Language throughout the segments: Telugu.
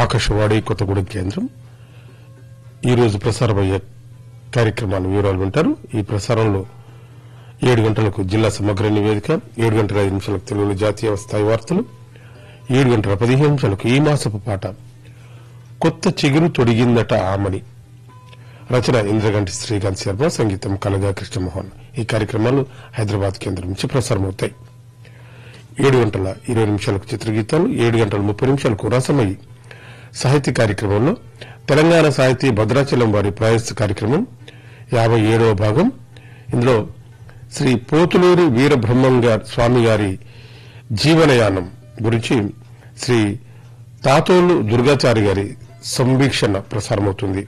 ఆకాశవాణి కొత్తగూడెం కేంద్రం ఈరోజు ప్రసారమయ్యే కార్యక్రమాల వివరాలు వింటారు ఈ ప్రసారంలో ఏడు గంటలకు జిల్లా సమగ్ర నివేదిక ఏడు గంటల ఐదు నిమిషాలకు తెలుగులో జాతీయ స్థాయి వార్తలు ఏడు గంటల పదిహేను నిమిషాలకు ఈ మాసపు పాట కొత్త చిగురు తొడిగిందట ఆమని రచన ఇంద్రగంటి శ్రీకాంత్ శర్మ సంగీతం కలగా కృష్ణమోహన్ ఈ కార్యక్రమాలు హైదరాబాద్ కేంద్రం నుంచి ప్రసారమవుతాయి ఏడు గంటల ఇరవై నిమిషాలకు చిత్రగీతాలు ఏడు గంటల ముప్పై నిమిషాలకు రసమయి సాహితీ కార్యక్రమంలో తెలంగాణ సాహితీ భద్రాచలం వారి ప్రయాస కార్యక్రమం యాభై ఏడవ భాగం ఇందులో శ్రీ పోతులూరి వీరబ్రహ్మం గారి స్వామి గారి జీవనయానం గురించి శ్రీ తాతోలు దుర్గాచారి గారి సంవీక్షణ ప్రసారమవుతుంది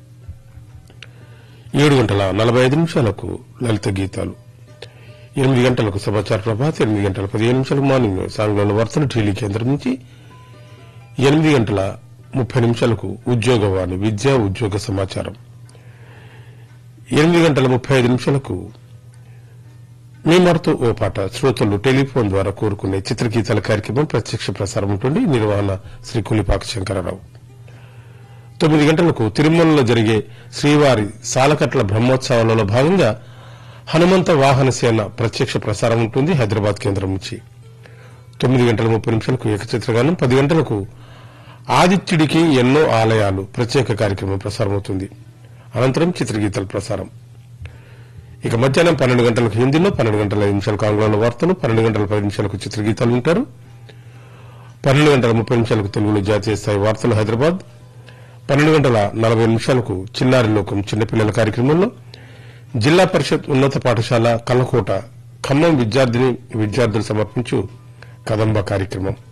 ఏడు గంటల నలభై ఐదు నిమిషాలకు లలిత గీతాలు ఎనిమిది గంటలకు సమాచార ప్రభాత్ ఎనిమిది గంటల పదిహేను నిమిషాలకు మార్నింగ్ సాంగ్లోని వార్తలు ఢిల్లీ కేంద్రం నుంచి ఎనిమిది గంటల ముప్పై నిమిషాలకు ఉద్యోగవాణి విద్యా ఉద్యోగ సమాచారం ఎనిమిది గంటల ముప్పై ఐదు నిమిషాలకు మీ మరతో ఓ పాట శ్రోతలు టెలిఫోన్ ద్వారా కోరుకునే చిత్రగీతాల కార్యక్రమం ప్రత్యక్ష ప్రసారం ఉంటుంది నిర్వహణ శ్రీ కులిపాక శంకరరావు తొమ్మిది గంటలకు తిరుమలలో జరిగే శ్రీవారి సాలకట్ల బ్రహ్మోత్సవాలలో భాగంగా హనుమంత వాహన సేన ప్రత్యక్ష ప్రసారం ఉంటుంది హైదరాబాద్ కేంద్రం నుంచి తొమ్మిది గంటల ముప్పై నిమిషాలకు ఏకచిత్రగానం పది గంటలకు ఆదిత్యుడికి ఎన్నో ఆలయాలు ప్రత్యేక కార్యక్రమం ప్రసారమవుతుంది అనంతరం చిత్రగీతాల ప్రసారం ఇక మధ్యాహ్నం పన్నెండు గంటలకు హిందీలో పన్నెండు గంటల ఐదు నిమిషాలకు ఆంగ్లంలో వార్తలు పన్నెండు గంటల పది నిమిషాలకు చిత్రగీతాలు వింటారు పన్నెండు గంటల ముప్పై నిమిషాలకు తెలుగులో జాతీయ స్థాయి వార్తలు హైదరాబాద్ పన్నెండు గంటల నలభై నిమిషాలకు చిన్నారి లోకం చిన్నపిల్లల కార్యక్రమంలో జిల్లా పరిషత్ ఉన్నత పాఠశాల కల్లకోట ఖమ్మం విద్యార్థిని విద్యార్థులు సమర్పించు కదంబ కార్యక్రమం